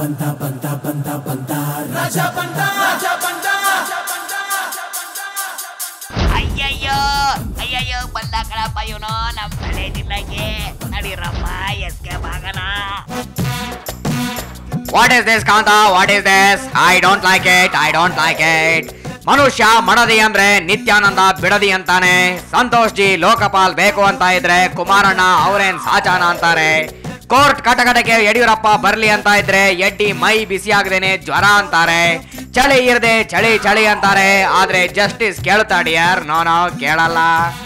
ಬಂತ ಬಂತ ಬಂತ ಬಂತ ರಾಜ ಬಂತ ರಾಜ ಬಂತ ಅಯ್ಯಯ್ಯೋ ಅಯ್ಯಯ್ಯೋ ಬಂದ ಕಣಪ್ಪ ಇವನು ನಮ್ ತಲೆ ಜಿಲ್ಲೆಗೆ ನಡೀರಮ್ಮ ಎಸ್ಕೆ ಬಾಗನ what is this Kantha what is this I don't like it I don't like it ಮನುಷ್ಯ ಮಡದಿ ಅಂದ್ರೆ ನಿತ್ಯಾನಂದ ಬಿಡದಿ ಅಂತಾನೆ ಸಂತೋಷ್ ಜಿ ಲೋಕಪಾಲ್ ಬೇಕು ಅಂತ ಇದ್ರೆ ಕುಮಾರಣ್ಣ ಅವ್ರೇನ್ ಸಾಚಾನ ಅಂತಾರೆ ಕೋರ್ಟ್ ಕಟಕಟಕ್ಕೆ ಯಡಿಯೂರಪ್ಪ ಬರ್ಲಿ ಅಂತ ಇದ್ರೆ ಎಡ್ಡಿ ಮೈ ಬಿಸಿ ಆಗದೇನೆ ಜ್ವರ ಅಂತಾರೆ ಚಳಿ ಇರದೆ ಚಳಿ ಚಳಿ ಅಂತಾರೆ ಆದ್ರೆ ಜಸ್ಟಿಸ್ ಕೇಳುತ್ತಾ ಡಿಯರ್ ನೋ ನೋ ಕೇಳಲ್ಲ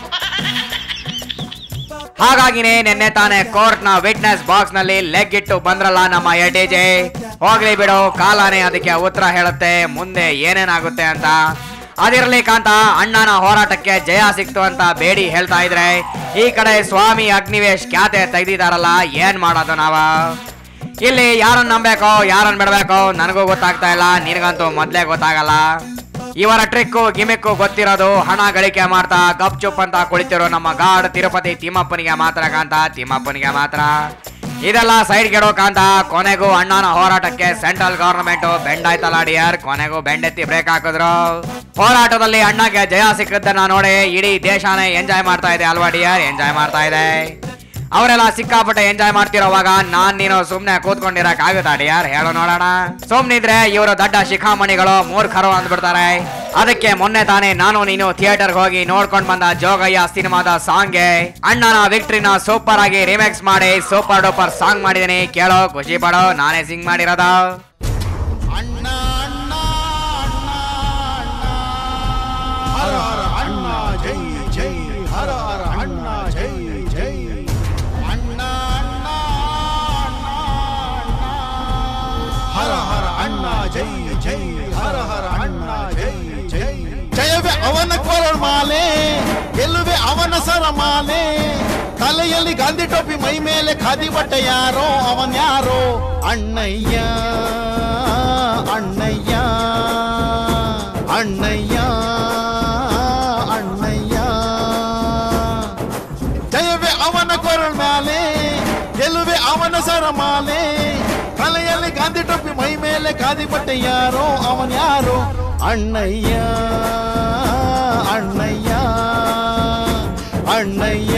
ಹಾಗಾಗಿನೇ ನಿನ್ನೆ ತಾನೇ ಕೋರ್ಟ್ ನ ವಿಟ್ನೆಸ್ ಬಾಕ್ಸ್ ನಲ್ಲಿ ಲೆಗ್ ಇಟ್ಟು ಬಂದ್ರಲ್ಲ ನಮ್ಮ ಎಡಿಜೆ ಹೋಗ್ಲಿ ಬಿಡು ಕಾಲಾನೇ ಅದಕ್ಕೆ ಉತ್ತರ ಹೇಳುತ್ತೆ ಮುಂದೆ ಏನೇನಾಗುತ್ತೆ ಅಂತ ಅದಿರ್ಲಿ ಕಾಂತ ಅಣ್ಣನ ಹೋರಾಟಕ್ಕೆ ಜಯ ಸಿಕ್ತು ಅಂತ ಬೇಡಿ ಹೇಳ್ತಾ ಇದ್ರೆ ಈ ಕಡೆ ಸ್ವಾಮಿ ಅಗ್ನಿವೇಶ್ ಖ್ಯಾತೆ ತೆಗ್ದಿದಾರಲ್ಲ ಏನ್ ಮಾಡೋದು ನಾವ ಇಲ್ಲಿ ಯಾರನ್ನ ನಂಬೇಕು ಯಾರನ್ನ ಬಿಡ್ಬೇಕು ನನಗೂ ಗೊತ್ತಾಗ್ತಾ ಇಲ್ಲ ನಿನಗಂತೂ ಮೊದ್ಲೇ ಗೊತ್ತಾಗಲ್ಲ ಇವರ ಟ್ರಿಕ್ಕು ಗಿಮಿಕ್ಕು ಗೊತ್ತಿರೋದು ಹಣ ಗಳಿಕೆ ಮಾಡ್ತಾ ಗಪ್ ಚುಪ್ ಅಂತ ಕುಳಿತಿರೋ ನಮ್ಮ ಗಾಡ್ ತಿರುಪತಿ ತಿಮ್ಮಪ್ಪನಿಗೆ ಮಾತ್ರ ಕಾಂತ ತಿಮ್ಮಪ್ಪನಿಗೆ ಮಾತ್ರ ಇದೆಲ್ಲ ಸೈಡ್ ಗೆಡೋ ಕಾಂತ ಕೊನೆಗೂ ಅಣ್ಣನ ಹೋರಾಟಕ್ಕೆ ಸೆಂಟ್ರಲ್ ಗವರ್ನಮೆಂಟ್ ಬೆಂಡ್ ಆಯ್ತಲ್ಲ ಡಿಯರ್ ಕೊನೆಗೂ ಬೆಂಡೆತ್ತಿ ಬ್ರೇಕ್ ಹಾಕಿದ್ರು ಹೋರಾಟದಲ್ಲಿ ಅಣ್ಣಗೆ ಜಯ ಸಿಕ್ಕದ್ದನ್ನ ನೋಡಿ ಇಡೀ ದೇಶನೇ ಎಂಜಾಯ್ ಮಾಡ್ತಾ ಇದೆ ಅಲ್ವಾ ಡಿಯರ್ ಎಂಜಾಯ್ ಮಾಡ್ತಾ ಇದೆ ಅವರೆಲ್ಲ ಸಿಕ್ಕಾಪಟ್ಟೆ ಎಂಜಾಯ್ ಮಾಡ್ತಿರೋವಾಗ ನಾನ್ ನೀನು ಸುಮ್ನೆ ಕೂತ್ಕೊಂಡಿರಕ್ ಆಗುತ್ತಾ ಡಿಯರ್ ಹೇಳು ನೋಡೋಣ ಸುಮ್ನಿದ್ರೆ ಇವರು ದೊಡ್ಡ ಶಿಖಾಮಣಿಗಳು ಮೂರ್ಖರು ಅಂದ್ಬಿಡ್ತಾರೆ ಅದಕ್ಕೆ ಮೊನ್ನೆ ತಾನೇ ನಾನು ನೀನು ಥಿಯೇಟರ್ ಹೋಗಿ ನೋಡ್ಕೊಂಡ್ ಬಂದ ಜೋಗಯ್ಯ ಸಿನಿಮಾದ ಸಾಂಗ್ಗೆ ಅಣ್ಣನ ವಿಕ್ಟ್ರಿನ ಸೂಪರ್ ಆಗಿ ರಿಮಿಕ್ಸ್ ಮಾಡಿ ಸೂಪರ್ ಡೂಪರ್ ಸಾಂಗ್ ಮಾಡಿದೀನಿ ಕೇಳೋ ಖುಷಿ ಪಡೋ ನಾನೇ ಸಿಂಗ್ ಮಾಡಿರೋದು ಅಣ್ಣ ಅಣ್ಣ ಅಣ್ಣ ಅಣ್ಣ ಹರ ಹರ ಅಣ್ಣ ಜೈ ಜೈ ಹರ ಹರ ಅಣ್ಣ ಜೈ ಜೈ ಅಣ್ಣ ಅಣ್ಣ ಅಣ್ಣ ಅಣ್ಣ ಹರ ಹರ ಅಣ್ಣ ಜೈ ಜೈ ಹರ ಹರ ಅಣ್ಣ ಜೈ ಜೈ ಜಯವೇ ಅವನ ಕೊರಮಾಲೆ ಗೆಲ್ಲುವೆ ಅವನ ಸರಮಾಲೆ ತಲೆಯಲ್ಲಿ ಗಾಂಧಿ ಟೋಪಿ ಮೈ ಮೇಲೆ ಖಾದಿ ಬಟ್ಟೆ ಯಾರೋ ಅವನ್ ಯಾರೋ ಅಣ್ಣಯ್ಯ ಅಣ್ಣಯ್ಯ ಅಣ್ಣಯ್ಯ ಅಣ್ಣಯ್ಯ ಜಯವೇ ಅವನ ಕೊರಳ ಮ್ಯಾಲೆ ಗೆಲುವೆ ಅವನ ಸರಮಾಲೆ ತಲೆಯಲ್ಲಿ ಗಾಂಧಿ ಟೋಪಿ ಮೈ ಮೇಲೆ ಖಾದಿ ಬಟ್ಟೆ ಯಾರೋ ಅವನ್ ಯಾರೋ ಅಣ್ಣಯ್ಯ ಅಣ್ಣಯ್ಯ ಅಣ್ಣಯ್ಯ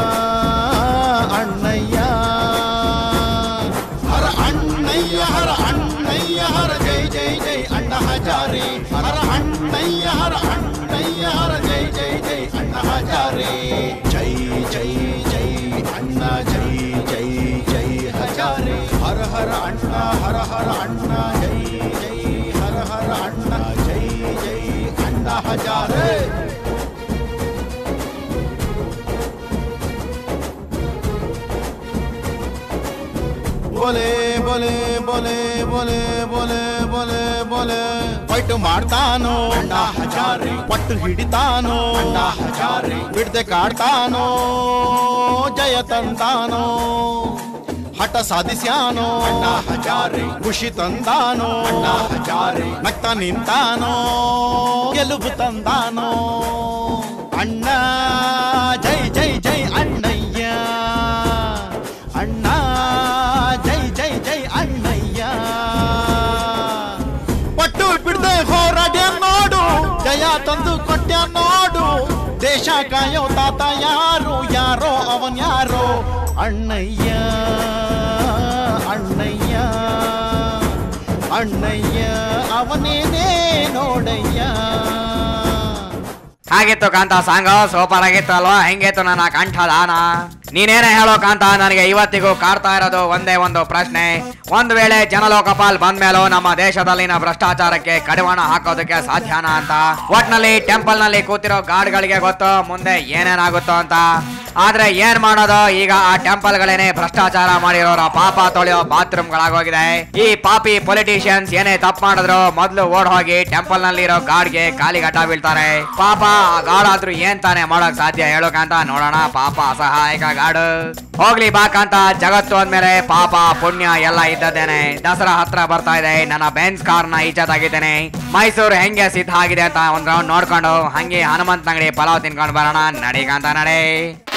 ಅಣ್ಣಯ್ಯ ಹರ ಅಣ್ಣಯ್ಯ ಹರ ಅಣ್ಣಯ್ಯ ಹರ ಜೈ ಜೈ ಜೈ ಅಣ್ಣ ಹಜಾರೆ ಹರ ಅಣ್ಣಯ್ಯ ಹರ ಅಣ್ಣಯ್ಯ ಹರ ಜೈ ಜೈ ಜೈ ಅಣ್ಣ ಹಜಾರೆ ಜೈ ಜೈ ಜೈ ಅಣ್ಣ ಜೈ ಜೈ ಜೈ ಹಜಾರೆ ಹರ ಹರ ಅಣ್ಣ ಹರ ಹರ ಅಣ್ಣ ಜೈ ಜೈ ಹರ ಹರ ಅಣ್ಣ ಜೈ ಜೈ ಅಣ್ಣ ಹಜಾರೆ ಬೋಲೆ ಬೋಲೆ ಬೋಲೆ ಬೋಲೆ ಬೋಲೆ ಬೋಲೆ ಬೋಲೆ ಫೈಟ್ ಮಾಡ್ತಾನೋ ಅಣ್ಣ ಹಜಾರೆ ಪಟ್ಟು ಹಿಡಿತಾನೋ ಅಣ್ಣ ಹಜಾರೆ ಬಿಡದೆ ಕಾಡ್ತಾನೋ ಜಯ ತಂದಾನೋ ಹಠ ಸಾಧಿಸ್ಯಾನೋ ಅಣ್ಣ ಹಜಾರೆ ಖುಷಿ ತಂದಾನೋ ಅಣ್ಣ ಹಜಾರೆ ನಗ್ತಾ ನಿಂತಾನೋ ಗೆಲುವು ತಂದಾನೋ ಅಣ್ಣ ಜೈ ಜೈ ಜೈ ಅಣ್ಣಯ್ಯ ಅಣ್ಣ ಜೈ ಜೈ ಜೈ ಅಣ್ಣಯ್ಯ ಪಟ್ಟು ಬಿಡದೆ ಹೋರಾಟ ನೋಡು ಜಯ ತಂದು ಕೊಟ್ಟ ನೋಡು ದೇಶ ಕಾಯೋ ತಾತ ಯಾರು ಯಾರೋ ಅವನ್ ಯಾರೋ ಅಣ್ಣಯ್ಯ ಅಣ್ಣಯ್ಯ ಅಣ್ಣಯ್ಯ ಅವನೇನೇ ನೋಡಯ್ಯ ಹಾಗಿತ್ತು ಕಾಂತ ಸಾಂಗ್ ಸೂಪರ್ ಆಗಿತ್ತು ಅಲ್ವಾ ಹೆಂಗಿತ್ತು ನನ್ನ ಕಂಠದಾನ ನೀನೇನೇ ಹೇಳೋ ಕಾಂತ ನನಗೆ ಇವತ್ತಿಗೂ ಕಾಡ್ತಾ ಇರೋದು ಒಂದೇ ಒಂದು ಪ್ರಶ್ನೆ ಒಂದ್ ವೇಳೆ ಜನಲೋಕಪಾಲ್ ಬಂದ್ಮೇಲೂ ನಮ್ಮ ದೇಶದಲ್ಲಿನ ಭ್ರಷ್ಟಾಚಾರಕ್ಕೆ ಕಡಿವಾಣ ಹಾಕೋದಕ್ಕೆ ಸಾಧ್ಯನಾ ಅಂತ ಒಟ್ನಲ್ಲಿ ಟೆಂಪಲ್ ನಲ್ಲಿ ಕೂತಿರೋ ಗಾರ್ಡ್ಗಳಿಗೆ ಗೊತ್ತು ಮುಂದೆ ಏನೇನಾಗುತ್ತೋ ಅಂತ ಆದ್ರೆ ಏನ್ ಮಾಡೋದು ಈಗ ಆ ಟೆಂಪಲ್ ಗಳೇನೆ ಭ್ರಷ್ಟಾಚಾರ ಮಾಡಿರೋರ ಪಾಪ ತೊಳೆಯೋ ಬಾತ್ರೂಮ್ ಗಳಾಗೋಗಿದೆ ಈ ಪಾಪಿ ಪೊಲಿಟಿಷಿಯನ್ಸ್ ಏನೇ ತಪ್ಪು ಮಾಡಿದ್ರು ಮೊದ್ಲು ಓಡ್ ಹೋಗಿ ಟೆಂಪಲ್ ನಲ್ಲಿರೋ ಗಾಡ್ಗೆ ಕಾಲಿ ಗಡ್ಡ ಬೀಳ್ತಾರೆ ಪಾಪ ಆ ಗಾಡ್ ಆದ್ರೂ ಏನ್ ತಾನೇ ಮಾಡೋಕ್ ಸಾಧ್ಯ ಹೇಳೋಕಂತ ನೋಡೋಣ ಪಾಪ ಅಸಹಾಯಕ ಗಾಡು ಹೋಗ್ಲಿ ಬಾಕಂತ ಜಗತ್ತು ಅಂದ್ಮೇಲೆ ಪಾಪ ಪುಣ್ಯ ಎಲ್ಲ ಇದ್ದದ್ದೇನೆ ದಸರಾ ಹತ್ರ ಬರ್ತಾ ಇದೆ ನನ್ನ ಬೆನ್ಸ್ ಕಾರ್ ನ ಈಚೆ ತೆಗಿತೇನೆ ಮೈಸೂರು ಹೆಂಗೆ ಸಿದ್ಧ ಆಗಿದೆ ಅಂತ ಒಂದ್ ರೌಂಡ್ ನೋಡ್ಕೊಂಡು ಹಂಗೆ ಹನುಮಂತ ಅಂಗಡಿ ಪಲಾವ್ ತಿನ್ಕೊಂಡು ಬರೋಣ ನಡಿಗಂತ ನಡೆ